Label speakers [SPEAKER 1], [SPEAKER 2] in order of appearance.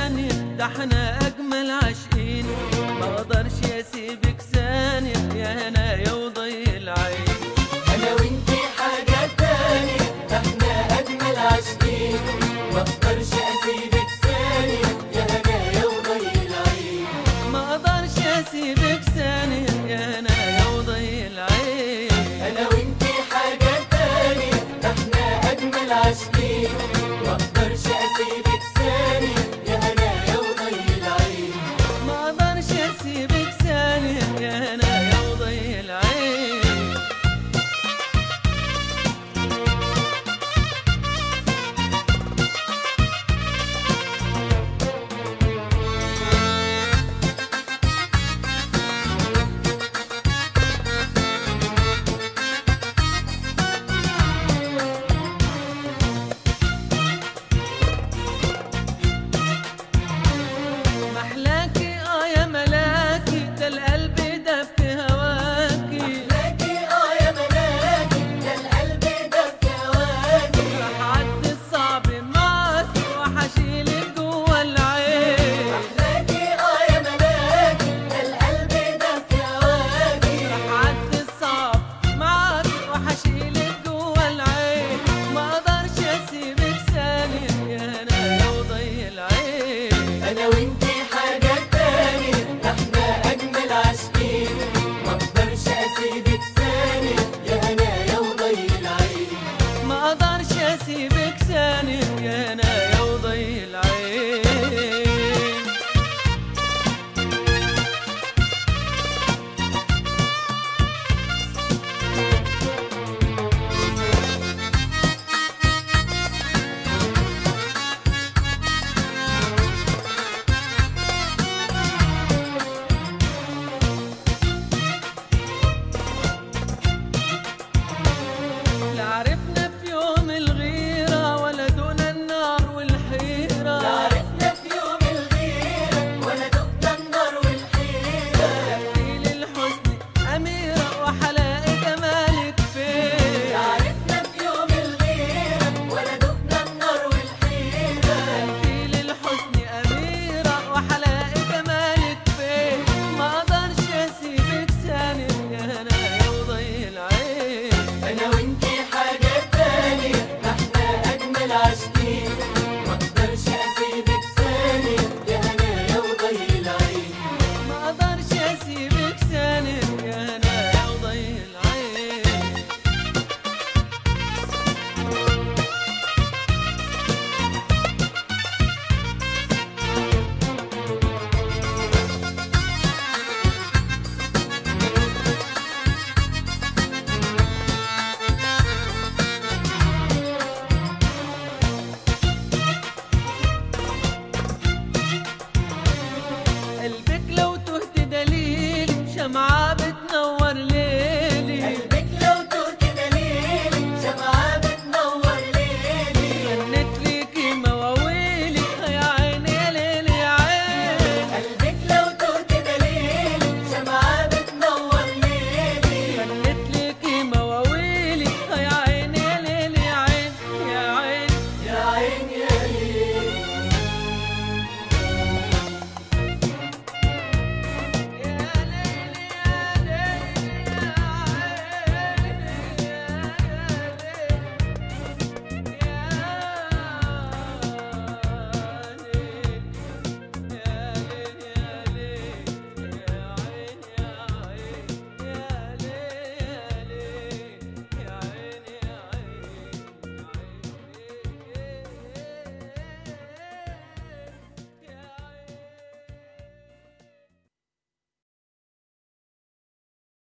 [SPEAKER 1] ثانية ده احنا أجمل عاشقين ما أقدرش أسيبك ثانية يا هنايا وضي العين
[SPEAKER 2] انا وانتي حاجة تانية احنا اجمل عاشقين مقدرش اسيبك ثانية يا هنايا وضي العين
[SPEAKER 1] ما أقدرش أسيبك ثانية يا هنايا وضي العين
[SPEAKER 2] انا وانتي حاجة تانية احنا اجمل عاشقين مقدرش اسيبك ثانية يا هنايا وضي العين
[SPEAKER 1] ما أقدرش أسيبك ثانية يا هنايا وضي العين محلاكي اه يا ملاكي ده القلب ده في هواكي
[SPEAKER 2] لكي اه يا ملاكي ده القلب ده في هواكي
[SPEAKER 1] راح عدي الصعب معاكي وحشيلك جوا العين
[SPEAKER 2] لكي اه يا ملاكي ده القلب ده في هواكي
[SPEAKER 1] راح عدي الصعب معاكي وحشيلك جوا العين ما اقدرش اسيبك ثانية يا هنايا وضي العين
[SPEAKER 2] انا وانت